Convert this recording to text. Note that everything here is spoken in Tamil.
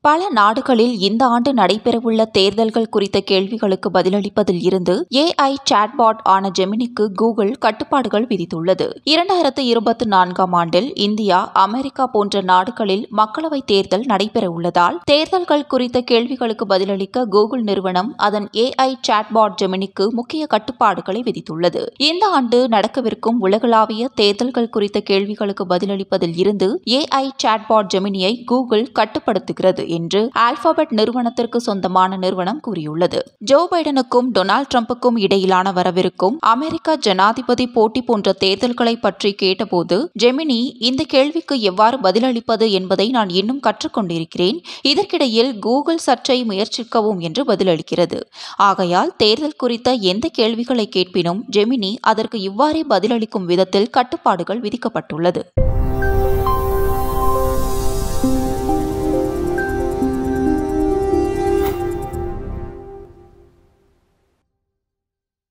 பல நாடுகளில் இந்த ஆண்டு நடைபெறவுள்ள தேர்தல்கள் குறித்த கேள்விகளுக்கு பதிலளிப்பதில் இருந்து ஏஐ சாட்பாட் ஆன ஜெமினிக்கு கூகுள் கட்டுப்பாடுகள் விதித்துள்ளது இரண்டாயிரத்து இருபத்தி நான்காம் ஆண்டில் இந்தியா அமெரிக்கா போன்ற நாடுகளில் மக்களவைத் தேர்தல் நடைபெறவுள்ளதால் தேர்தல்கள் குறித்த கேள்விகளுக்கு பதிலளிக்க கூகுள் நிறுவனம் அதன் ஏஐ சாட்பாட் ஜெமினிக்கு முக்கிய கட்டுப்பாடுகளை விதித்துள்ளது இந்த ஆண்டு நடக்கவிருக்கும் உலகளாவிய தேர்தல்கள் குறித்த கேள்விகளுக்கு பதிலளிப்பதில் இருந்து ஏஐ சாட்பாட் ஜெமினியை கூகுள் கட்டுப்படுத்துகிறது என்று ஆல்பாபெட் நிறுவனத்திற்கு சொந்தமான நிறுவனம் கூறியுள்ளது ஜோ பைடனுக்கும் டொனால்டு டிரம்புக்கும் இடையிலான வரவிருக்கும் அமெரிக்க ஜனாதிபதி போட்டி போன்ற தேர்தல்களை பற்றி கேட்டபோது ஜெமினி இந்த கேள்விக்கு எவ்வாறு பதிலளிப்பது என்பதை நான் இன்னும் கற்றுக்கொண்டிருக்கிறேன் இதற்கிடையில் கூகுள் சர்ச்சை முயற்சிக்கவும் என்று பதிலளிக்கிறது ஆகையால் தேர்தல் குறித்த எந்த கேள்விகளை கேட்பினும் ஜெமினி அதற்கு இவ்வாறே பதிலளிக்கும் விதத்தில் கட்டுப்பாடுகள் விதிக்கப்பட்டுள்ளது